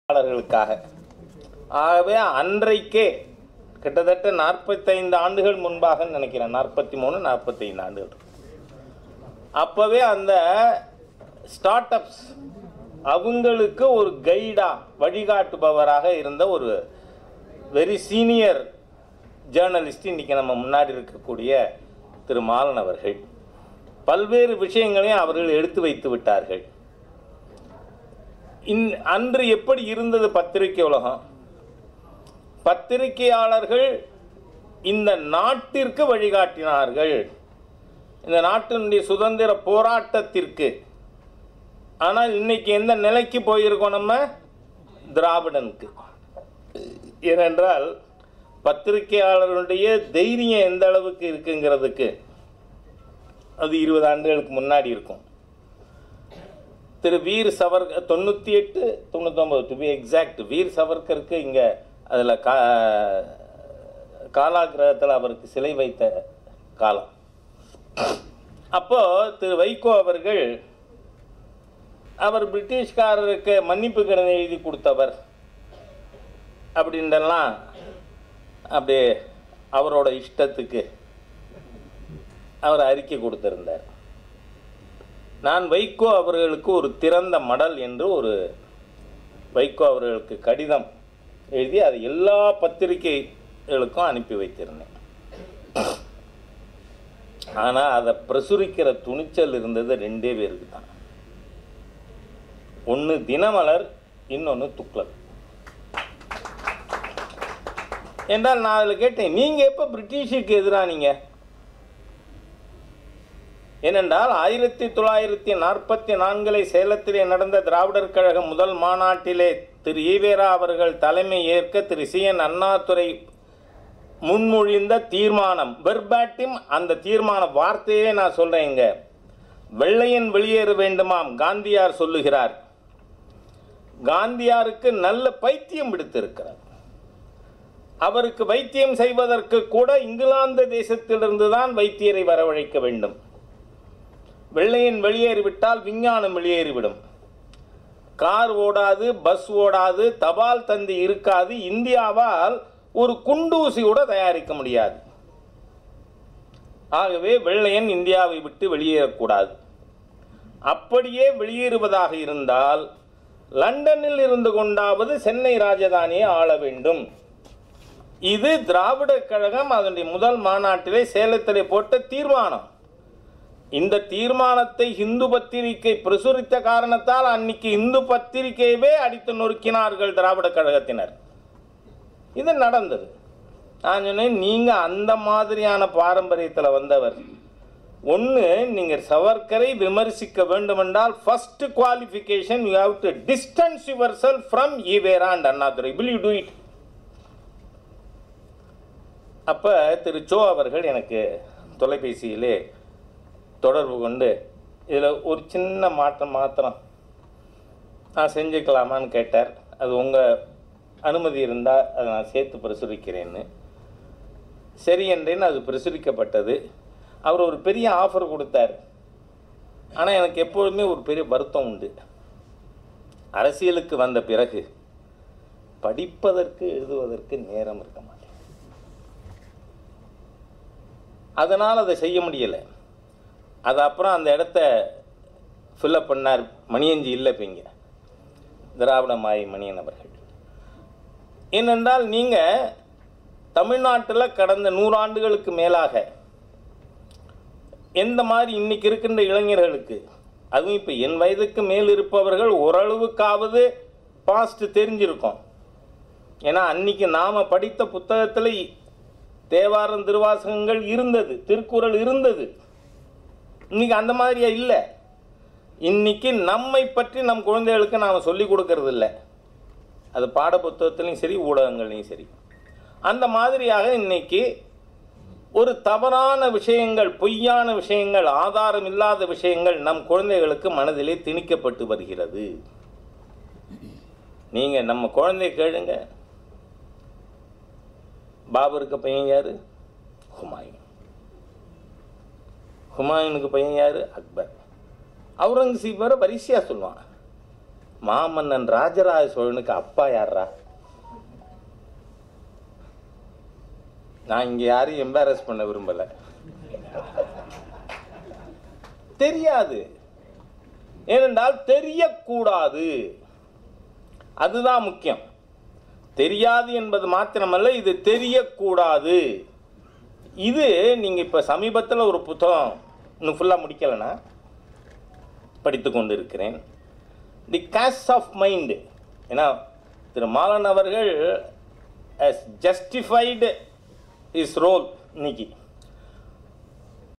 பத்திரிகையாளர்களுக்காக ஆகவே அன்றைக்கே கிட்டத்தட்ட நாற்பத்தைந்து ஆண்டுகள் முன்பாக நினைக்கிறேன் நாற்பத்தி மூணு நாற்பத்தைந்து ஆண்டுகள் அப்போவே அந்த ஸ்டார்ட் அப்ஸ் அவங்களுக்கு ஒரு கைடா வழிகாட்டுபவராக இருந்த ஒரு வெரி சீனியர் ஜேர்னலிஸ்ட் இன்னைக்கு நம்ம முன்னாடி இருக்கக்கூடிய திரு மாலன் அவர்கள் பல்வேறு விஷயங்களையும் அவர்கள் எடுத்து வைத்து விட்டார்கள் இன் அன்று எப்படி இருந்தது பத்திரிகை உலகம் பத்திரிகையாளர்கள் இந்த நாட்டிற்கு வழிகாட்டினார்கள் இந்த நாட்டினுடைய சுதந்திர போராட்டத்திற்கு ஆனால் இன்னைக்கு எந்த நிலைக்கு போயிருக்கோம் நம்ம திராவிடனுக்கு ஏனென்றால் பத்திரிகையாளர்களுடைய தைரியம் எந்த அளவுக்கு இருக்குங்கிறதுக்கு அது இருபது ஆண்டுகளுக்கு முன்னாடி இருக்கும் திரு வீர் சவர் தொண்ணூற்றி எட்டு தொண்ணூத்தொம்பது டு பி எக்ஸாக்ட் வீர் சவர்கருக்கு இங்கே அதில் கா காலாகிரகத்தில் அவருக்கு சிலை வைத்த காலம் அப்போ திரு வைகோ அவர்கள் அவர் பிரிட்டிஷ்காரருக்கு மன்னிப்பு கடிதம் எழுதி கொடுத்தவர் அப்படின்றலாம் அப்படியே அவரோட இஷ்டத்துக்கு அவர் அறிக்கை கொடுத்திருந்தார் நான் வைகோ அவர்களுக்கு ஒரு திறந்த மடல் என்று ஒரு வைகோ அவர்களுக்கு கடிதம் எழுதி அதை எல்லா பத்திரிகைகளுக்கும் அனுப்பி வைத்திருந்தேன் ஆனால் அதை பிரசுரிக்கிற துணிச்சல் இருந்தது ரெண்டே பேருக்கு தான் ஒன்று தினமலர் இன்னொன்று துக்ளக் என்றால் நான் அதில் கேட்டேன் நீங்கள் எப்போ பிரிட்டிஷுக்கு எதிரானீங்க ஏனென்றால் ஆயிரத்தி தொள்ளாயிரத்தி நாற்பத்தி நான்கிலே சேலத்திலே நடந்த திராவிடர் கழக முதல் மாநாட்டிலே திரு ஈவேரா அவர்கள் தலைமை ஏற்க திரு சி என் அண்ணாதுரை முன்மொழிந்த தீர்மானம் வெர்பாட்டிம் அந்த தீர்மான வார்த்தையே நான் சொல்றேங்க வெள்ளையன் வெளியேற வேண்டுமாம் காந்தியார் சொல்லுகிறார் காந்தியாருக்கு நல்ல பைத்தியம் பிடித்திருக்கிறார் அவருக்கு வைத்தியம் செய்வதற்கு கூட இங்கிலாந்து தேசத்திலிருந்து தான் வைத்தியரை வரவழைக்க வேண்டும் வெள்ளையன் வெளியேறிவிட்டால் விஞ்ஞானம் வெளியேறிவிடும் கார் ஓடாது பஸ் ஓடாது தபால் தந்தி இருக்காது இந்தியாவால் ஒரு குண்டூசி கூட தயாரிக்க முடியாது ஆகவே வெள்ளையன் இந்தியாவை விட்டு வெளியேறக்கூடாது அப்படியே வெளியேறுவதாக இருந்தால் லண்டனில் இருந்து கொண்டாவது சென்னை ராஜதானியை ஆள வேண்டும் இது திராவிட கழகம் அதனுடைய முதல் மாநாட்டிலே சேலத்திலே போட்ட தீர்மானம் இந்த தீர்மானத்தை இந்து பத்திரிகை பிரசுரித்த காரணத்தால் அன்னைக்கு இந்து பத்திரிகையவே அடித்து நொறுக்கினார்கள் திராவிட கழகத்தினர் இது நடந்தது நான் சொன்னேன் நீங்கள் அந்த மாதிரியான பாரம்பரியத்தில் வந்தவர் ஒன்று நீங்கள் சவர்க்கரை விமர்சிக்க வேண்டுமென்றால் first qualification you have to distance your self from ஈவேரா and Annadurai will you do it அப்போ திரு சோ அவர்கள் எனக்கு தொலைபேசியிலே தொடர்பு கொண்டு இதில் ஒரு சின்ன மாற்றம் மாத்திரம் நான் செஞ்சுக்கலாமான்னு கேட்டார் அது உங்கள் அனுமதி இருந்தால் அதை நான் சேர்த்து பிரசுரிக்கிறேன்னு சரி என்றேன் அது பிரசுரிக்கப்பட்டது அவர் ஒரு பெரிய ஆஃபர் கொடுத்தார் ஆனால் எனக்கு எப்பொழுதுமே ஒரு பெரிய வருத்தம் உண்டு அரசியலுக்கு வந்த பிறகு படிப்பதற்கு எழுதுவதற்கு நேரம் இருக்க மாட்டேன் அதனால் அதை செய்ய முடியலை அது அப்புறம் அந்த இடத்த ஃபில்லப் பண்ணார் மணியஞ்சி இல்லை இப்போ இங்கே திராவிட மாய் மணியன் அவர்கள் ஏனென்றால் நீங்கள் தமிழ்நாட்டில் கடந்த நூறாண்டுகளுக்கு மேலாக எந்த மாதிரி இன்னைக்கு இருக்கின்ற இளைஞர்களுக்கு அதுவும் இப்போ என் வயதுக்கு மேல் இருப்பவர்கள் ஓரளவுக்காவது பாஸ்ட் தெரிஞ்சிருக்கும் ஏன்னா அன்னைக்கு நாம் படித்த புத்தகத்தில் தேவாரம் திருவாசகங்கள் இருந்தது திருக்குறள் இருந்தது இன்னைக்கு அந்த மாதிரியா இல்லை இன்னைக்கு நம்மை பற்றி நம் குழந்தைகளுக்கு நாம் சொல்லிக் கொடுக்கறது இல்லை அது பாட புத்தகத்துலேயும் சரி ஊடகங்கள்லையும் சரி அந்த மாதிரியாக இன்னைக்கு ஒரு தவறான விஷயங்கள் பொய்யான விஷயங்கள் ஆதாரம் இல்லாத விஷயங்கள் நம் குழந்தைகளுக்கு மனதிலே திணிக்கப்பட்டு வருகிறது நீங்கள் நம்ம குழந்தை கேளுங்க பாபருக்கு பையன் யாரு ஹுமாயூன் ஹுமாயூனுக்கு பையன் யாரு அக்பர் அவுரங்கசீப் வேற வரிசையாக சொல்லுவான் மாமன்னன் ராஜராஜ சோழனுக்கு அப்பா யாரா நான் இங்க யாரையும் எம்பாரஸ் பண்ண விரும்பல தெரியாது ஏனென்றால் தெரியக்கூடாது அதுதான் முக்கியம் தெரியாது என்பது மாத்திரமல்ல இது தெரியக்கூடாது இது நீங்கள் இப்போ சமீபத்தில் ஒரு புத்தகம் இன்னும் ஃபுல்லாக முடிக்கலைன்னா படித்து கொண்டு இருக்கிறேன் தி காஸ் ஆஃப் மைண்டு ஏன்னா திரு மாலன் அவர்கள் ஜஸ்டிஃபைடு இஸ் ரோல் இன்னைக்கு